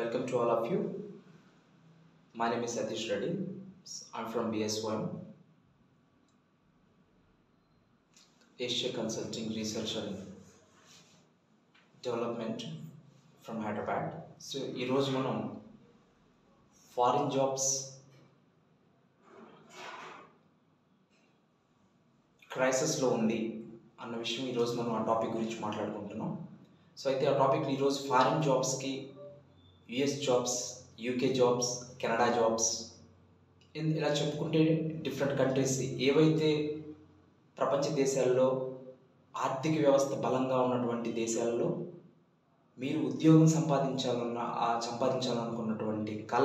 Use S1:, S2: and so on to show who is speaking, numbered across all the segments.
S1: Welcome to all of you. My name is Satish Reddy. I'm from BSOM, Asia Consulting Research and Development from Hyderabad. So ఈరోజు మనం foreign jobs క్రైసిస్లో ఉంది అన్న విషయం ఈరోజు మనం ఆ టాపిక్ గురించి మాట్లాడుకుంటున్నాం సో అయితే ఆ టాపిక్ ఈరోజు ఫారిన్ జాబ్స్కి US jobs UK jobs Canada jobs ఇన్- ఇలా చెప్పుకుంటే డిఫరెంట్ కంట్రీస్ ఏవైతే ప్రపంచ దేశాల్లో ఆర్థిక వ్యవస్థ బలంగా ఉన్నటువంటి దేశాల్లో మీరు ఉద్యోగం సంపాదించాలన్న ఆ సంపాదించాలనుకున్నటువంటి కళ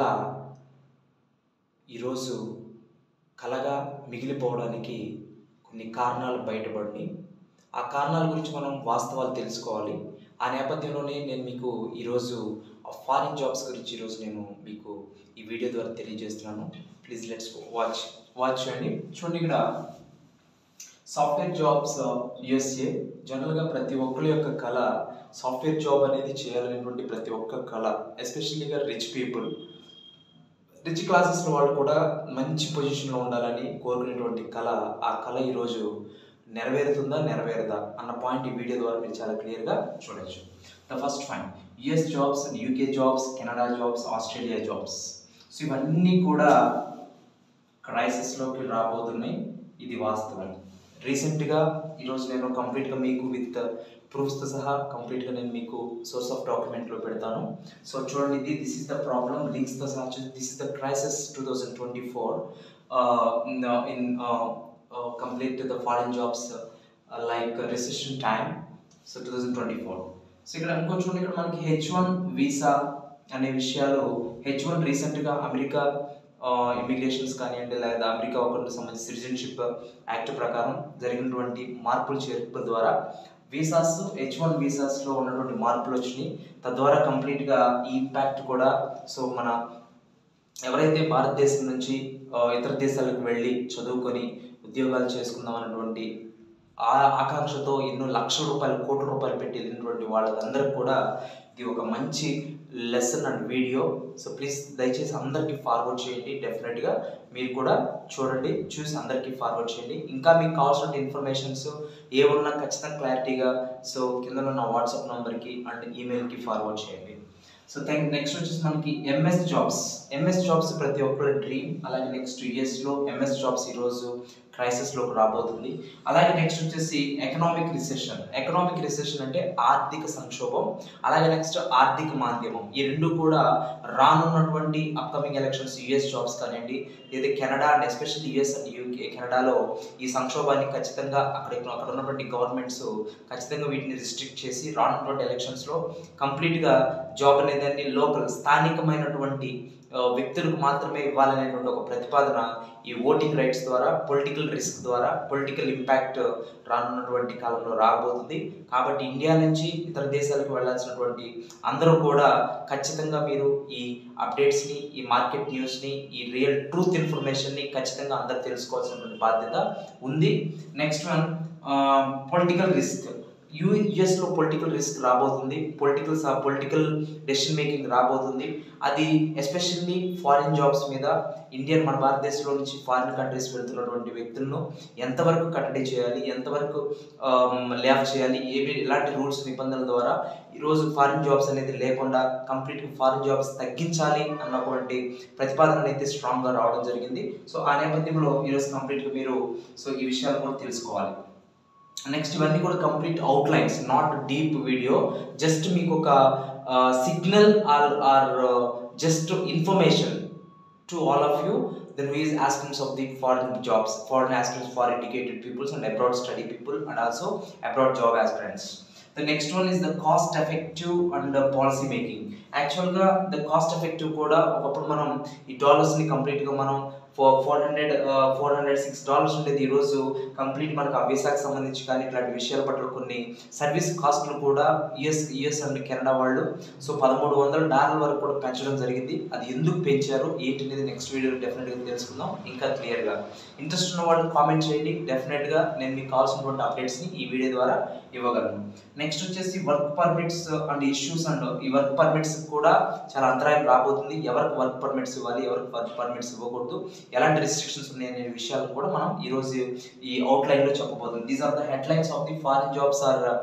S1: ఈరోజు కళగా మిగిలిపోవడానికి కొన్ని కారణాలు బయటపడి ఆ కారణాల గురించి మనం వాస్తవాలు తెలుసుకోవాలి ఆ నేపథ్యంలోనే నేను మీకు ఈరోజు ఫారిన్ జాబ్స్ గురించి ఈరోజు నేను మీకు ఈ వీడియో ద్వారా తెలియజేస్తున్నాను ప్లీజ్ లెట్స్ వాచ్ వాచ్ చేయండి చూడండి ఇక్కడ సాఫ్ట్వేర్ జాబ్స్ యుఎస్ఏ జనరల్గా ప్రతి ఒక్కరి యొక్క కళ సాఫ్ట్వేర్ జాబ్ అనేది చేయాలనేటువంటి ప్రతి ఒక్క కళ ఎస్పెషల్లీగా రిచ్ పీపుల్ రిచ్ క్లాసెస్లో వాళ్ళు కూడా మంచి పొజిషన్లో ఉండాలని కోరుకునేటువంటి కళ ఆ కళ ఈరోజు నెరవేరుతుందా నెరవేరదా అన్న పాయింట్ ఈ వీడియో ద్వారా మీరు చాలా క్లియర్గా చూడొచ్చు the first fine US jobs and UK jobs Canada jobs Australia jobs so ఇవన్నీ కూడా క్రైసిస్లోకి రాబోతున్నాయి ఇది వాస్తవం రీసెంట్గా ఈరోజు నేను కంప్లీట్గా మీకు విత్ ప్రూఫ్స్తో సహా కంప్లీట్గా నేను మీకు సోర్స్ ఆఫ్ డాక్యుమెంట్లో పెడతాను సో చూడండి ఇది దిస్ ఇస్ ద ప్రాబ్లమ్ లింక్స్తో సహా this is the crisis two thousand twenty four in complete the foreign jobs like recession time so two thousand twenty four so ఇక్కడ ఇంకో చూడండి ఇక్కడ మనకి హెచ్ వన్ వీసా అనే విషయాలు హెచ్ వన్ రీసెంట్గా అమెరికా ఇమిగ్రేషన్స్ కానివ్వండి లేదా అమెరికా ఒకరికి సంబంధించి సిటిజన్షిప్ యాక్ట్ ప్రకారం జరిగినటువంటి మార్పులు చేర్పుల ద్వారా వీసాస్ హెచ్ వన్ వీసాస్లో ఉన్నటువంటి మార్పులు వచ్చినాయి తద్వారా కంప్లీట్గా ఈ ఇంపాక్ట్ కూడా సో మన ఎవరైతే భారతదేశం నుంచి ఆ, ఇతర దేశాలకు వెళ్ళి చదువుకొని ఉద్యోగాలు చేసుకుందాం అన్నటువంటి ఆ ఆకాంక్షతో ఎన్నో లక్షల రూపాయలు కోట్ల రూపాయలు పెట్టి వెళ్ళినటువంటి వాళ్ళందరికీ కూడా ఇది ఒక మంచి lesson and video so please దయచేసి అందరికీ ఫార్వర్డ్ చేయండి డెఫినెట్గా మీరు కూడా చూడండి చూసి అందరికీ ఫార్వర్డ్ చేయండి ఇంకా మీకు కావాల్సిన ఇన్ఫర్మేషన్స్ ఏమున్నా ఖచ్చితంగా క్లారిటీగా సో కింద ఉన్న వాట్సాప్ నెంబర్కి అండ్ ఈమెయిల్కి ఫార్వర్డ్ చేయండి సో థ్యాంక్ నెక్స్ట్ వచ్చేసి మనకి ఎంఎస్ జాబ్స్ ఎంఎస్ జాబ్స్ ప్రతి ఒక్కరి డ్రీమ్ అలాగే నెక్స్ట్ యూఎస్లో ఎంఎస్ జాబ్స్ ఈరోజు క్రైసిస్లోకి రాబోతుంది అలాగే నెక్స్ట్ వచ్చేసి ఎకనామిక్ రిసెషన్ ఎకనామిక్ రిసెషన్ అంటే ఆర్థిక సంక్షోభం అలాగే నెక్స్ట్ ఆర్థిక మాధ్యమం ఈ రెండు కూడా రానున్నటువంటి అప్కమింగ్ ఎలక్షన్స్ యుఎస్ జాబ్స్ కానివ్వండి ఏదైతే Canada and especially US and UK కెనడాలో ఈ సంక్షోభాన్ని ఖచ్చితంగా అక్కడ అక్కడ ఉన్నటువంటి గవర్నమెంట్స్ ఖచ్చితంగా వీటిని రిస్ట్రిక్ట్ చేసి రానున్నటువంటి ఎలక్షన్స్లో కంప్లీట్గా జాబ్ అనేది లోకల్ స్థానికమైనటువంటి ఆ, వ్యక్తులకు మాత్రమే ఇవ్వాలనేటువంటి ఒక ప్రతిపాదన ఈ ఓటింగ్ రైట్స్ ద్వారా పొలిటికల్ రిస్క్ ద్వారా పొలిటికల్ ఇంపాక్ట్ రానున్నటువంటి కాలంలో రాబోతుంది కాబట్టి ఇండియా నుంచి ఇతర దేశాలకు వెళ్ళాల్సినటువంటి అందరూ కూడా ఖచ్చితంగా మీరు ఈ అప్డేట్స్ని ఈ మార్కెట్ న్యూస్ని ఈ రియల్ ట్రూత్ ఇన్ఫర్మేషన్ని ఖచ్చితంగా అందరు తెలుసుకోవాల్సినటువంటి బాధ్యత ఉంది నెక్స్ట్ వన్ పొలిటికల్ రిస్క్ యుఎస్లో పొలిటికల్ రిస్క్ రాబోతుంది పొలిటికల్ పొలిటికల్ డెసిషన్ మేకింగ్ రాబోతుంది అది ఎస్పెషల్లీ ఫారిన్ జాబ్స్ మీద ఇండియన్ మన భారతదేశంలో నుంచి ఫారిన్ కంట్రీస్ వెళ్తున్నటువంటి వ్యక్తులను ఎంతవరకు కట్టడి చేయాలి ఎంతవరకు ల్యాబ్ చేయాలి ఏవి ఎలాంటి రూల్స్ నిబంధనల ద్వారా ఈరోజు ఫారిన్ జాబ్స్ అనేది లేకుండా కంప్లీట్గా ఫారిన్ జాబ్స్ తగ్గించాలి అన్నటువంటి ప్రతిపాదన అయితే స్ట్రాంగ్గా రావడం జరిగింది సో ఆ నేపథ్యంలో ఈరోజు కంప్లీట్గా మీరు సో ఈ విషయాలు కూడా తెలుసుకోవాలి నెక్స్ట్ ఇవన్నీ కూడా complete outlines not deep video just మీకు ఒక signal or or just information to all of you then visa aspirants of the foreign jobs foreign aspirants far educated peoples and abroad study people and also abroad job aspirants the next one is the cost effective and policy making యాక్చువల్గా the cost effective కూడా ఒకప్పుడు మనం ఈ డాలర్స్ని కంప్లీట్గా మనం four four hundred four hundred six dollars ఉండేది ఈరోజు కంప్లీట్ మనకు ఆ వీసాకి సంబంధించి కానీ ఇట్లాంటి విషయాల పట్ల కొన్ని సర్వీస్ కాస్ట్లు కూడా యుఎస్ యుఎస్ అండ్ కెనడా వాళ్ళు సో పదమూడు వందల డాలర్ల వరకు కూడా పెంచడం జరిగింది అది ఎందుకు పెంచారు ఏంటి అనేది నెక్స్ట్ వీడియోలో డెఫినెట్గా తెలుసుకుందాం ఇంకా క్లియర్గా ఇంట్రెస్ట్ ఉన్న వాళ్ళు కామెంట్ చేయండి డెఫినెట్గా నేను మీకు కావాల్సినటువంటి అప్డేట్స్ని ఈ వీడియో ద్వారా ఇవ్వగలను నెక్స్ట్ వచ్చేసి work permits and issues and ఈ వర్క్ పర్మిట్స్ కూడా చాలా అంతరాయం రాబోతుంది ఎవరికి వర్క్ పర్మిట్స్ ఇవ్వాలి ఎవరికి వర్క్ పర్మిట్స్ ఇవ్వకూడదు ఎలాంటి రిస్ట్రిక్షన్స్ ఉన్నాయి అనే విషయాలు కూడా మనం ఈరోజు ఈ అవుట్లైన్లో చెప్పబోతుంది these are the headlines of the foreign jobs are